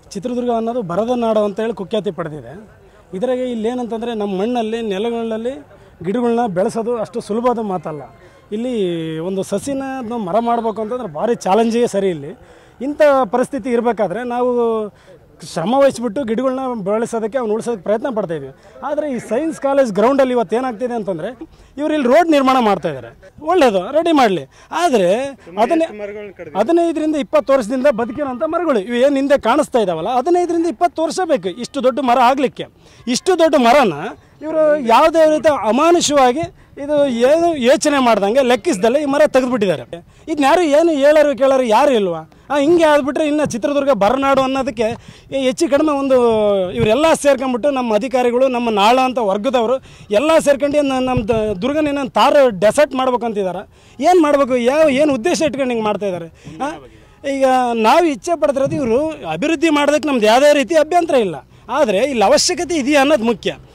ಚಿತ್ರದುರ್ಗ ಅನ್ನೋದು ಬರದ ನಾಡು ಅಂತೇಳಿ ಕುಖ್ಯಾತಿ ಪಡೆದಿದೆ ಇದರಾಗೆ ಇಲ್ಲಿ ಏನಂತಂದರೆ ನಮ್ಮ ಮಣ್ಣಲ್ಲಿ ನೆಲಗಳಲ್ಲಿ ಗಿಡಗಳನ್ನ ಬೆಳೆಸೋದು ಅಷ್ಟು ಸುಲಭವಾದ ಮಾತಲ್ಲ ಇಲ್ಲಿ ಒಂದು ಸಸಿನ ನಾವು ಮರ ಮಾಡಬೇಕು ಅಂತಂದ್ರೆ ಭಾರಿ ಚಾಲೆಂಜಿಗೆ ಸರಿ ಇಲ್ಲಿ ಇಂಥ ಪರಿಸ್ಥಿತಿ ಇರಬೇಕಾದ್ರೆ ನಾವು ಶ್ರಮ ವಹಿಸ್ಬಿಟ್ಟು ಗಿಡಗಳನ್ನ ಬೆಳೆಸೋದಕ್ಕೆ ಅವ್ನು ಉಳಿಸೋದಕ್ಕೆ ಪ್ರಯತ್ನ ಪಡ್ತಾ ಇದ್ವಿ ಆದರೆ ಈ ಸೈನ್ಸ್ ಕಾಲೇಜ್ ಗ್ರೌಂಡಲ್ಲಿ ಇವತ್ತು ಏನಾಗ್ತಿದೆ ಅಂತಂದರೆ ಇವ್ರು ಇಲ್ಲಿ ರೋಡ್ ನಿರ್ಮಾಣ ಮಾಡ್ತಾ ಇದ್ದಾರೆ ಒಳ್ಳೆಯದು ರೆಡಿ ಮಾಡಲಿ ಆದರೆ ಅದನ್ನೇ ಹದಿನೈದರಿಂದ ಇಪ್ಪತ್ತು ವರ್ಷದಿಂದ ಬದುಕಿರೋಂಥ ಮರಗಳು ಇವು ಏನು ಹಿಂದೆ ಕಾಣಿಸ್ತಾ ಇದ್ದಾವಲ್ಲ ಹದಿನೈದರಿಂದ ಇಪ್ಪತ್ತು ವರ್ಷ ಬೇಕು ಇಷ್ಟು ದೊಡ್ಡ ಮರ ಆಗಲಿಕ್ಕೆ ಇಷ್ಟು ದೊಡ್ಡ ಮರನ ಇವರು ಯಾವುದೇ ರೀತಿ ಅಮಾನುಷವಾಗಿ ಇದು ಏನು ಯೋಚನೆ ಮಾಡ್ದಂಗೆ ಲೆಕ್ಕಿಸ್ದಲ್ಲೇ ಈ ಮರ ತೆಗೆದುಬಿಟ್ಟಿದ್ದಾರೆ ಇದನ್ನ ಯಾರು ಏನು ಹೇಳೋರು ಕೇಳೋರು ಯಾರು ಇಲ್ವಾ ಆ ಹಿಂಗೆ ಆದ್ಬಿಟ್ರೆ ಇನ್ನು ಚಿತ್ರದುರ್ಗ ಬರನಾಡು ಅನ್ನೋದಕ್ಕೆ ಈ ಹೆಚ್ಚು ಕಡಿಮೆ ಒಂದು ಇವರೆಲ್ಲ ಸೇರ್ಕೊಂಡ್ಬಿಟ್ಟು ನಮ್ಮ ಅಧಿಕಾರಿಗಳು ನಮ್ಮ ನಾಳ ಅಂತ ವರ್ಗದವರು ಎಲ್ಲ ಸೇರ್ಕೊಂಡು ನ- ನಮ್ಮ ದ- ದುರ್ಗನ ಏನೋ ತಾರ ಡೆಸರ್ಟ್ ಮಾಡ್ಬೇಕಂತಿದ್ದಾರೆ ಏನು ಮಾಡಬೇಕು ಯಾವ ಏನು ಉದ್ದೇಶ ಇಟ್ಕೊಂಡು ಹಿಂಗೆ ಮಾಡ್ತಾ ಇದ್ದಾರೆ ಆ? ಈಗ ನಾವು ಇಚ್ಛೆ ಪಡ್ತಿರೋದು ಇವರು ಅಭಿವೃದ್ಧಿ ಮಾಡೋದಕ್ಕೆ ನಮ್ದು ಯಾವುದೇ ರೀತಿ ಅಭ್ಯಂತರ ಇಲ್ಲ ಆದರೆ ಇಲ್ಲಿ ಅವಶ್ಯಕತೆ ಇದೆಯಾ ಅನ್ನೋದು ಮುಖ್ಯ